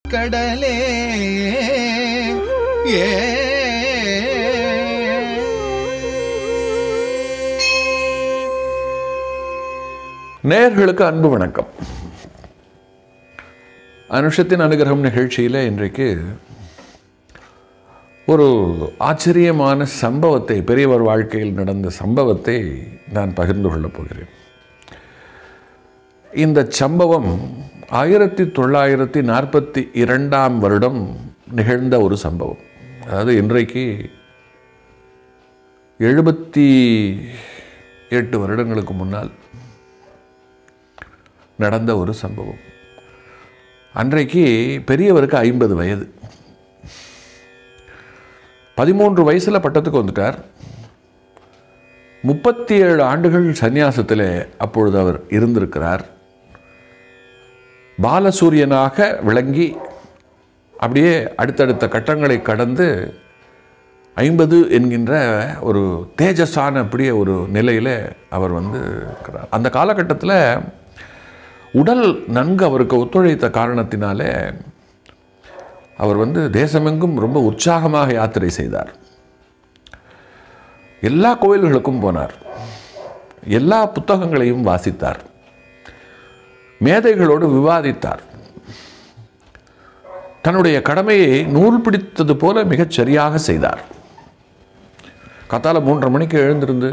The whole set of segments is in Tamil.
கடலே ஏ நேயர்களுக்கு அன்பு வணக்கம் அனுஷத்தின் அனுகிரகம் நிகழ்ச்சியில் இன்றைக்கு ஒரு ஆச்சரியமான சம்பவத்தை பெரியவர் வாழ்க்கையில் நடந்த சம்பவத்தை நான் பகிர்ந்து கொள்ளப் போகிறேன் இந்த சம்பவம் ஆயிரத்தி தொள்ளாயிரத்தி நாற்பத்தி இரண்டாம் வருடம் நிகழ்ந்த ஒரு சம்பவம் அதாவது இன்றைக்கு எழுபத்தி எட்டு வருடங்களுக்கு முன்னால் நடந்த ஒரு சம்பவம் அன்றைக்கு பெரியவருக்கு ஐம்பது வயது பதிமூன்று வயசில் பட்டத்துக்கு வந்துட்டார் முப்பத்தி ஏழு ஆண்டுகள் சந்நியாசத்தில் அப்பொழுது அவர் இருந்திருக்கிறார் பாலசூரியனாக விளங்கி அப்படியே அடுத்தடுத்த கட்டங்களை கடந்து ஐம்பது என்கின்ற ஒரு தேஜஸான அப்படியே ஒரு நிலையில் அவர் வந்து இருக்கிறார் அந்த காலகட்டத்தில் உடல் நன்கு அவருக்கு ஒத்துழைத்த காரணத்தினாலே அவர் வந்து தேசமெங்கும் ரொம்ப உற்சாகமாக யாத்திரை செய்தார் எல்லா கோயில்களுக்கும் போனார் எல்லா புத்தகங்களையும் வாசித்தார் மேதைகளோடு விவாதித்தார் தன்னுடைய கடமையை நூல் பிடித்தது போல மிகச் சரியாக செய்தார் காத்தால மூன்றரை மணிக்கு எழுந்திருந்து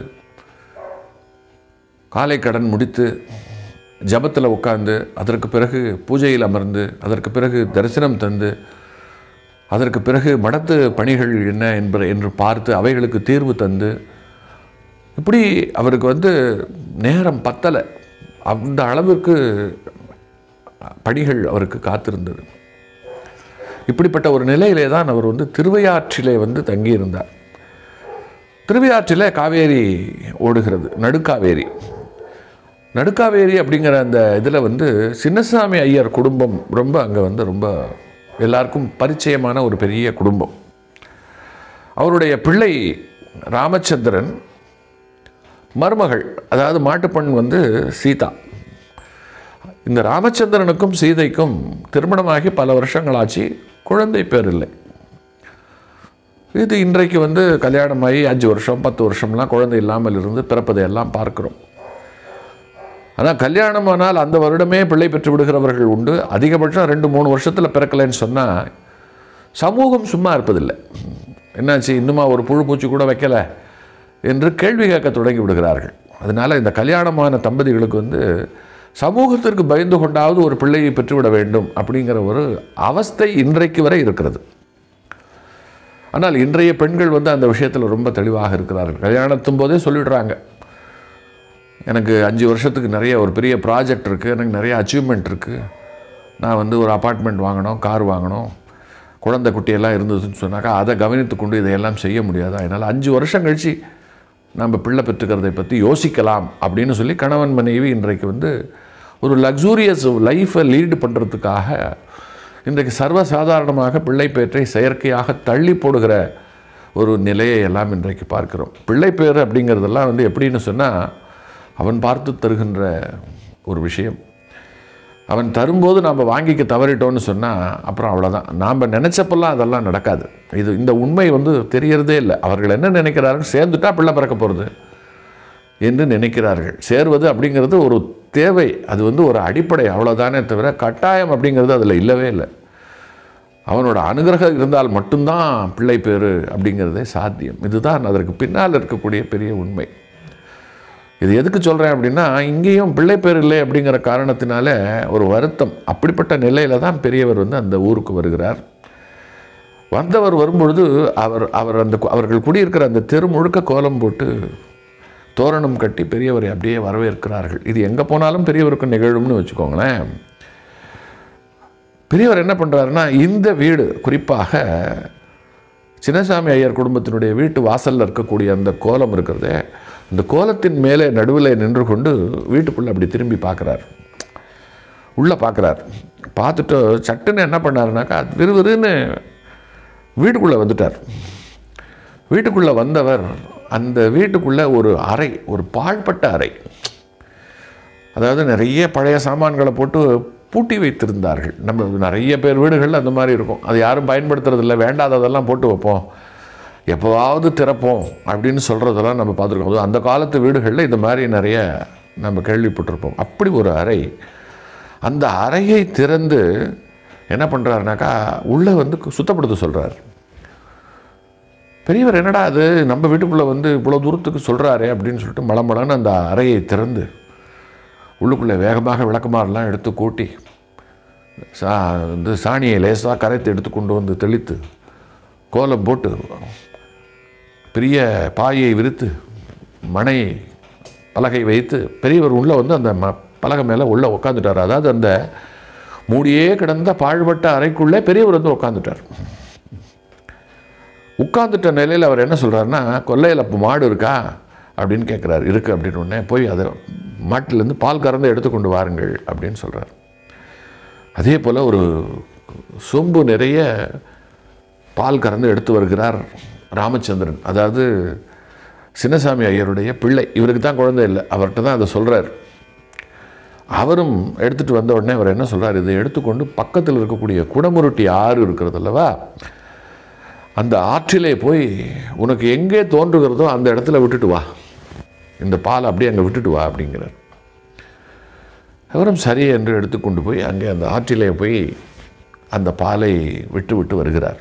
காலை கடன் முடித்து ஜபத்தில் உட்கார்ந்து அதற்கு பிறகு பூஜையில் அமர்ந்து அதற்கு பிறகு தரிசனம் தந்து அதற்கு பிறகு மடத்து பணிகள் என்ன என்ப என்று பார்த்து அவைகளுக்கு தீர்வு தந்து இப்படி அவருக்கு வந்து நேரம் பத்தலை அந்த அளவிற்கு பணிகள் அவருக்கு காத்திருந்தது இப்படிப்பட்ட ஒரு நிலையிலே தான் அவர் வந்து திருவையாற்றிலே வந்து தங்கியிருந்தார் திருவையாற்றில் காவேரி ஓடுகிறது நடுக்காவேரி நடுக்காவேரி அப்படிங்கிற அந்த இதில் வந்து சின்னசாமி ஐயர் குடும்பம் ரொம்ப அங்கே வந்து ரொம்ப எல்லாருக்கும் பரிச்சயமான ஒரு பெரிய குடும்பம் அவருடைய பிள்ளை ராமச்சந்திரன் மருமகள் அதாவது மாட்டுப்பெண் வந்து சீதா இந்த ராமச்சந்திரனுக்கும் சீதைக்கும் திருமணமாகி பல வருஷங்களாச்சு குழந்தை பேர் இல்லை இது இன்றைக்கு வந்து கல்யாணமாகி அஞ்சு வருஷம் பத்து வருஷம்லாம் குழந்தை இல்லாமல் இருந்து பிறப்பதை எல்லாம் பார்க்கிறோம் ஆனால் கல்யாணம் ஆனால் அந்த வருடமே பிள்ளை பெற்று விடுகிறவர்கள் உண்டு அதிகபட்சம் ரெண்டு மூணு வருஷத்தில் பிறக்கலைன்னு சொன்னால் சமூகம் சும்மா இருப்பதில்லை என்னாச்சு இன்னுமா ஒரு புழு பூச்சி கூட வைக்கலை என்று கேள்வி கேட்க தொடங்கி விடுகிறார்கள் அதனால் இந்த கல்யாணமான தம்பதிகளுக்கு வந்து சமூகத்திற்கு பயந்து கொண்டாவது ஒரு பிள்ளையை பெற்றுவிட வேண்டும் அப்படிங்கிற ஒரு அவஸ்தை இன்றைக்கு வரை இருக்கிறது ஆனால் இன்றைய பெண்கள் வந்து அந்த விஷயத்தில் ரொம்ப தெளிவாக இருக்கிறார்கள் கல்யாணத்தும் போதே சொல்லிடுறாங்க எனக்கு அஞ்சு வருஷத்துக்கு நிறைய ஒரு பெரிய ப்ராஜெக்ட் இருக்குது எனக்கு நிறைய அச்சீவ்மெண்ட் இருக்குது நான் வந்து ஒரு அப்பார்ட்மெண்ட் வாங்கணும் கார் வாங்கணும் குழந்தை குட்டியெல்லாம் இருந்ததுன்னு சொன்னாக்கா அதை கவனித்து கொண்டு இதையெல்லாம் செய்ய முடியாது அதனால் அஞ்சு வருஷம் கழித்து நம்ம பிள்ளை பெற்றுக்கிறதை பற்றி யோசிக்கலாம் அப்படின்னு சொல்லி கணவன் மனைவி இன்றைக்கு வந்து ஒரு லக்ஸூரியஸ் லைஃப்பை லீடு பண்ணுறதுக்காக இன்றைக்கு சர்வசாதாரணமாக பிள்ளை பேற்றை செயற்கையாக தள்ளி போடுகிற ஒரு நிலையை எல்லாம் இன்றைக்கு பார்க்கிறோம் பிள்ளை பேர் அப்படிங்கிறதெல்லாம் வந்து எப்படின்னு சொன்னால் அவன் பார்த்து தருகின்ற ஒரு விஷயம் அவன் தரும்போது நாம் வாங்கிக்க தவறிட்டோன்னு சொன்னால் அப்புறம் அவ்வளோதான் நாம் நினச்சப்பெல்லாம் அதெல்லாம் நடக்காது இது இந்த உண்மை வந்து தெரியறதே இல்லை அவர்கள் என்ன நினைக்கிறார்கள் சேர்ந்துட்டா பிள்ளை பிறக்க போகிறது என்று நினைக்கிறார்கள் சேர்வது அப்படிங்கிறது ஒரு தேவை அது வந்து ஒரு அடிப்படை அவ்வளோதானே தவிர கட்டாயம் அப்படிங்கிறது அதில் இல்லவே இல்லை அவனோட அனுகிரகம் இருந்தால் மட்டும்தான் பிள்ளை பேர் அப்படிங்கிறதே சாத்தியம் இதுதான் அதற்கு பின்னால் இருக்கக்கூடிய பெரிய உண்மை இது எதுக்கு சொல்கிறேன் அப்படின்னா இங்கேயும் பிள்ளை பேர் இல்லை அப்படிங்கிற காரணத்தினால ஒரு வருத்தம் அப்படிப்பட்ட நிலையில் தான் பெரியவர் வந்து அந்த ஊருக்கு வருகிறார் வந்தவர் வரும்பொழுது அவர் அவர் அந்த அவர்கள் குடியிருக்கிற அந்த தெரு முழுக்க கோலம் போட்டு தோரணம் கட்டி பெரியவரை அப்படியே வரவேற்கிறார்கள் இது எங்கே போனாலும் பெரியவருக்கு நிகழும்னு வச்சுக்கோங்களேன் பெரியவர் என்ன பண்ணுறாருன்னா இந்த வீடு குறிப்பாக சின்னசாமி ஐயர் குடும்பத்தினுடைய வீட்டு வாசலில் இருக்கக்கூடிய அந்த கோலம் இருக்கிறதே அந்த கோலத்தின் மேலே நடுவில் நின்று கொண்டு வீட்டுக்குள்ளே அப்படி திரும்பி பார்க்குறார் உள்ளே பார்க்குறார் பார்த்துட்டு சட்டுன்னு என்ன பண்ணாருனாக்கா விறுவிறுன்னு வீட்டுக்குள்ளே வந்துட்டார் வீட்டுக்குள்ளே வந்தவர் அந்த வீட்டுக்குள்ளே ஒரு அறை ஒரு பாழ்பட்ட அறை அதாவது நிறைய பழைய சாமான்களை போட்டு பூட்டி வைத்திருந்தார்கள் நம்ம நிறைய பேர் வீடுகளில் அந்த மாதிரி இருக்கும் அது யாரும் பயன்படுத்துறதில்ல வேண்டாததெல்லாம் போட்டு வைப்போம் எப்போவாவது திறப்போம் அப்படின்னு சொல்கிறதெல்லாம் நம்ம பார்த்துருக்கோம் அதுவும் அந்த காலத்து வீடுகளில் இந்த மாதிரி நிறைய நம்ம கேள்விப்பட்டிருப்போம் அப்படி ஒரு அறை அந்த அறையை திறந்து என்ன பண்ணுறாருனாக்கா உள்ளே வந்து சுத்தப்படுத்த சொல்கிறார் பெரியவர் என்னடா அது நம்ம வீட்டுக்குள்ளே வந்து இவ்வளோ தூரத்துக்கு சொல்கிறாரே அப்படின்னு சொல்லிட்டு மளமளன்னு அந்த அறையை திறந்து உள்ளுக்குள்ளே வேகமாக விளக்குமாறெல்லாம் எடுத்து கூட்டி சா இந்த சாணியை லேசாக கரைத்து எடுத்து கொண்டு வந்து தெளித்து கோலம் போட்டு பெரிய பாயை விரித்து மனை பலகை வைத்து பெரியவர் உள்ளே வந்து அந்த ம பலகை மேலே உள்ளே உட்காந்துட்டார் அதாவது அந்த மூடியே கிடந்த பாழ்பட்ட அறைக்குள்ளே பெரியவர் வந்து உட்காந்துட்டார் உட்காந்துட்ட நிலையில் அவர் என்ன சொல்கிறாருன்னா கொல்லையில் இப்போ மாடு இருக்கா அப்படின்னு கேட்குறாரு இருக்குது அப்படின்னு உடனே போய் அதை மாட்டிலேருந்து பால் கறந்து எடுத்து கொண்டு வாருங்கள் அப்படின்னு சொல்கிறார் அதே போல் ஒரு சொம்பு நிறைய பால் கறந்து எடுத்து வருகிறார் ராமச்சந்திரன் அதாவது சின்னசாமி ஐயருடைய பிள்ளை இவருக்கு தான் குழந்தை இல்லை அவர்கிட்ட தான் அதை சொல்கிறார் அவரும் எடுத்துகிட்டு வந்த உடனே அவர் என்ன சொல்கிறார் இதை எடுத்துக்கொண்டு பக்கத்தில் இருக்கக்கூடிய குடமுருட்டி ஆறு இருக்கிறது அல்லவா அந்த ஆற்றிலே போய் உனக்கு எங்கே தோன்றுகிறதோ அந்த இடத்துல விட்டுட்டு வா இந்த பால் அப்படியே அங்கே விட்டுட்டு வா அப்படிங்கிறார் அவரும் சரி என்று எடுத்துக்கொண்டு போய் அங்கே அந்த ஆற்றிலே போய் அந்த பாலை விட்டு விட்டு வருகிறார்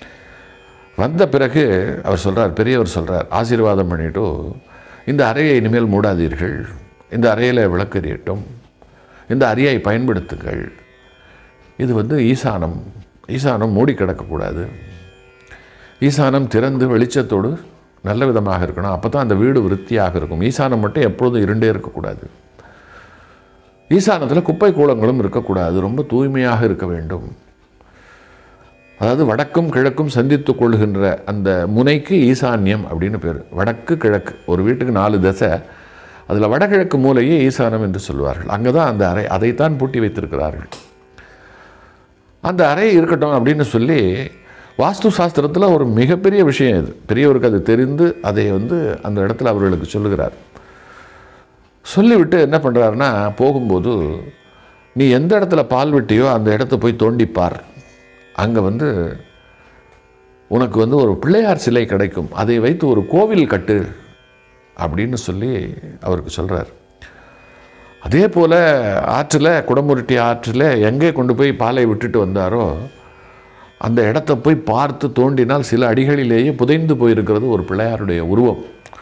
வந்த பிறகு அவர் சொல்கிறார் பெரியவர் சொல்கிறார் ஆசீர்வாதம் பண்ணிட்டு இந்த அறையை இனிமேல் மூடாதீர்கள் இந்த அறையில் விளக்கெறியட்டும் இந்த அறையை பயன்படுத்துங்கள் இது வந்து ஈசானம் ஈசானம் மூடி கிடக்கக்கூடாது ஈசானம் திறந்து வெளிச்சத்தோடு நல்ல விதமாக இருக்கணும் அப்போ தான் அந்த வீடு விருத்தியாக இருக்கும் ஈசானம் மட்டும் எப்பொழுதும் இருண்டே இருக்கக்கூடாது ஈசானத்தில் குப்பை கூலங்களும் இருக்கக்கூடாது ரொம்ப தூய்மையாக இருக்க வேண்டும் அதாவது வடக்கும் கிழக்கும் சந்தித்து கொள்கின்ற அந்த முனைக்கு ஈசான்யம் அப்படின்னு பேர் வடக்கு கிழக்கு ஒரு வீட்டுக்கு நாலு தசை அதில் வடகிழக்கு மூலையே ஈசானம் என்று சொல்வார்கள் அங்கே தான் அந்த அறை அதைத்தான் பூட்டி வைத்திருக்கிறார்கள் அந்த அறை இருக்கட்டும் அப்படின்னு சொல்லி வாஸ்து சாஸ்திரத்தில் ஒரு மிகப்பெரிய விஷயம் இது பெரியவருக்கு அது தெரிந்து அதை வந்து அந்த இடத்துல அவர்களுக்கு சொல்லுகிறார் சொல்லிவிட்டு என்ன பண்ணுறாருன்னா போகும்போது நீ எந்த இடத்துல பால் விட்டியோ அந்த இடத்த போய் தோண்டிப்பார் அங்கே வந்து உனக்கு வந்து ஒரு பிள்ளையார் சிலை கிடைக்கும் அதை வைத்து ஒரு கோவில் கட்டு அப்படின்னு சொல்லி அவருக்கு சொல்கிறார் அதே போல் ஆற்றில் குடமுருட்டி ஆற்றில் எங்கே கொண்டு போய் பாலை விட்டுட்டு வந்தாரோ அந்த இடத்த போய் பார்த்து தோண்டினால் சில அடிகளிலேயே புதைந்து போயிருக்கிறது ஒரு பிள்ளையாருடைய உருவம்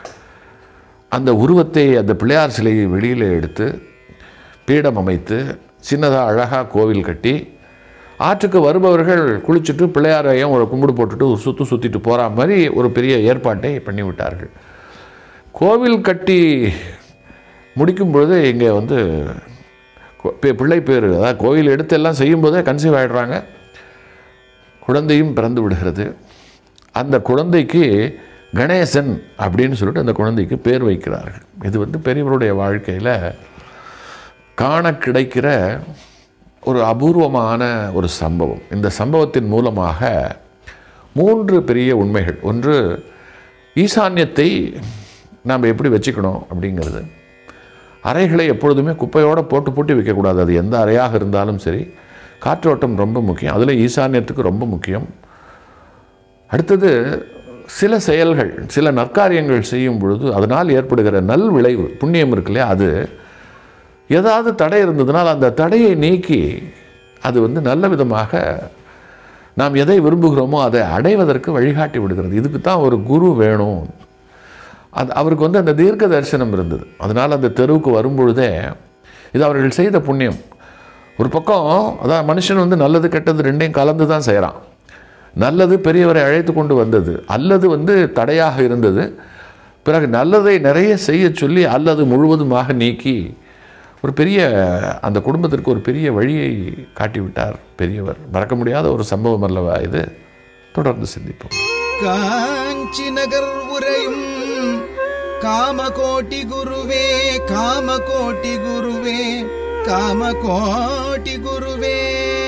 அந்த உருவத்தை அந்த பிள்ளையார் சிலையை வெளியில் எடுத்து பீடம் அமைத்து சின்னதாக அழகாக கோவில் கட்டி ஆற்றுக்கு வருபவர்கள் குளிச்சுட்டு பிள்ளையாரையும் ஒரு கும்பிடு போட்டுட்டு ஒரு சுற்று சுற்றிட்டு போகிற மாதிரி ஒரு பெரிய ஏற்பாட்டை பண்ணிவிட்டார்கள் கோவில் கட்டி முடிக்கும் பொழுது இங்கே வந்து கொ- பி- பிள்ளை பேர் அதாவது கோவில் எடுத்து எல்லாம் செய்யும்போதே கன்சீவ் ஆகிடுறாங்க குழந்தையும் பிறந்து விடுகிறது அந்த குழந்தைக்கு கணேசன் அப்படின்னு சொல்லிட்டு அந்த குழந்தைக்கு பேர் வைக்கிறார்கள் இது வந்து பெரியவருடைய வாழ்க்கையில் காண கிடைக்கிற ஒரு அபூர்வமான ஒரு சம்பவம் இந்த சம்பவத்தின் மூலமாக மூன்று பெரிய உண்மைகள் ஒன்று ஈசான்யத்தை நாம் எப்படி வச்சுக்கணும் அப்படிங்கிறது அறைகளை எப்பொழுதுமே குப்பையோடு போட்டு பூட்டி வைக்கக்கூடாது அது எந்த அறையாக இருந்தாலும் சரி காற்றோட்டம் ரொம்ப முக்கியம் அதில் ஈசான்யத்துக்கு ரொம்ப முக்கியம் அடுத்தது சில செயல்கள் சில நற்காரியங்கள் செய்யும் பொழுது அதனால் ஏற்படுகிற நல் விளைவு புண்ணியம் இருக்கு இல்லையா அது ஏதாவது தடை இருந்ததுனால் அந்த தடையை நீக்கி அது வந்து நல்ல விதமாக நாம் எதை விரும்புகிறோமோ அதை அடைவதற்கு வழிகாட்டி விடுகிறது இதுக்கு தான் ஒரு குரு வேணும் அது அவருக்கு வந்து அந்த தீர்க்க தரிசனம் இருந்தது அதனால் அந்த தெருவுக்கு வரும்பொழுதே இது அவர்கள் செய்த புண்ணியம் ஒரு பக்கம் அதான் மனுஷன் வந்து நல்லது கெட்டது ரெண்டையும் கலந்து தான் செய்கிறான் நல்லது பெரியவரை அழைத்து கொண்டு வந்தது அல்லது வந்து தடையாக இருந்தது பிறகு நல்லதை நிறைய செய்ய சொல்லி அல்லது முழுவதுமாக நீக்கி ஒரு பெரிய அந்த குடும்பத்திற்கு ஒரு பெரிய வழியை காட்டிவிட்டார் பெரியவர் மறக்க முடியாத ஒரு சம்பவம் அல்லவா இது தொடர்ந்து சிந்திப்போம் காஞ்சி நகர் உரையும் காமகோட்டி குருவே காமகோட்டி குருவே காமகோட்டி குருவே